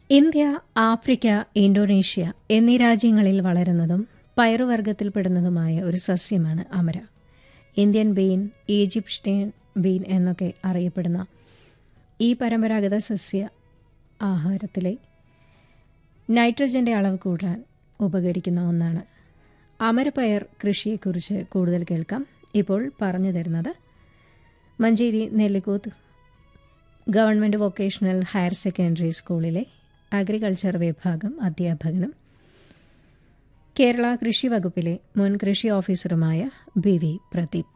India Africa Indonesia എന്നീ രാജ്യങ്ങളിൽ വളരുന്നതും പയറുവർഗത്തിൽപ്പെടുന്നതുമായ ഒരു സസ്യമാണ് അമര ഇന്ത്യൻ ബീൻ ഈജിപ്ഷ്യൻ ബീൻ എന്നൊക്കെ അറിയപ്പെടുന്ന ഈ പരമ്പരാഗത സസ്യ ആഹാരത്തിലെ നൈട്രജന്റെ അളവ് കൂട്ടാൻ ഉപകരിക്കുന്ന ഒന്നാണ് അമരപ്പയർ കൃഷിയെക്കുറിച്ച് കൂടുതൽ കേൾക്കാം ഇപ്പോൾ പറഞ്ഞു തരുന്നത് Manjeri Nellikkuth government vocational higher secondary സ്കൂളിലെ അഗ്രികൾച്ചർ വിഭാഗം അധ്യാപകനും കേരള കൃഷി വകുപ്പിലെ മുൻ കൃഷി ഓഫീസറുമായ ബി വി പ്രദീപ്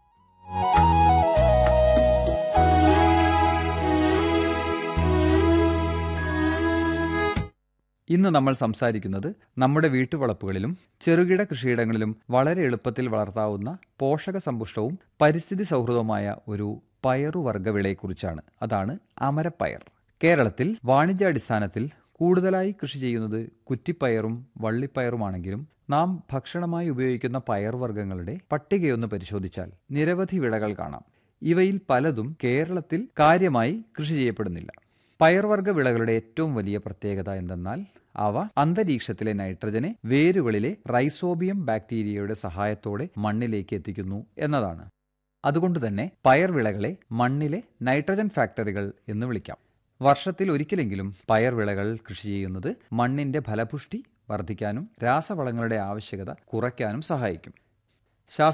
ഇന്ന് നമ്മൾ സംസാരിക്കുന്നത് നമ്മുടെ വീട്ടുവളപ്പുകളിലും ചെറുകിട കൃഷിയിടങ്ങളിലും വളരെ എളുപ്പത്തിൽ വളർത്താവുന്ന പോഷക സമ്പുഷ്ടവും പരിസ്ഥിതി സൗഹൃദവുമായ ഒരു പയറുവർഗ വിളയെക്കുറിച്ചാണ് അതാണ് അമരപ്പയർ കേരളത്തിൽ വാണിജ്യാടിസ്ഥാനത്തിൽ കൂടുതലായി കൃഷി ചെയ്യുന്നത് കുറ്റിപ്പയറും വള്ളിപ്പയറുമാണെങ്കിലും നാം ഭക്ഷണമായി ഉപയോഗിക്കുന്ന പയർവർഗ്ഗങ്ങളുടെ പട്ടികയൊന്ന് പരിശോധിച്ചാൽ നിരവധി വിളകൾ കാണാം ഇവയിൽ പലതും കേരളത്തിൽ കാര്യമായി കൃഷി ചെയ്യപ്പെടുന്നില്ല പയർവർഗ്ഗ വിളകളുടെ ഏറ്റവും വലിയ പ്രത്യേകത എന്തെന്നാൽ അവ അന്തരീക്ഷത്തിലെ നൈട്രജനെ വേരുകളിലെ റൈസോബിയം ബാക്ടീരിയയുടെ സഹായത്തോടെ മണ്ണിലേക്ക് എത്തിക്കുന്നു എന്നതാണ് അതുകൊണ്ട് തന്നെ പയർവിളകളെ മണ്ണിലെ നൈട്രജൻ ഫാക്ടറികൾ എന്ന് വിളിക്കാം വർഷത്തിൽ ഒരിക്കലെങ്കിലും പയർവിളകൾ കൃഷി ചെയ്യുന്നത് മണ്ണിന്റെ ഫലപുഷ്ടി വർദ്ധിക്കാനും രാസവളങ്ങളുടെ ആവശ്യകത കുറയ്ക്കാനും സഹായിക്കും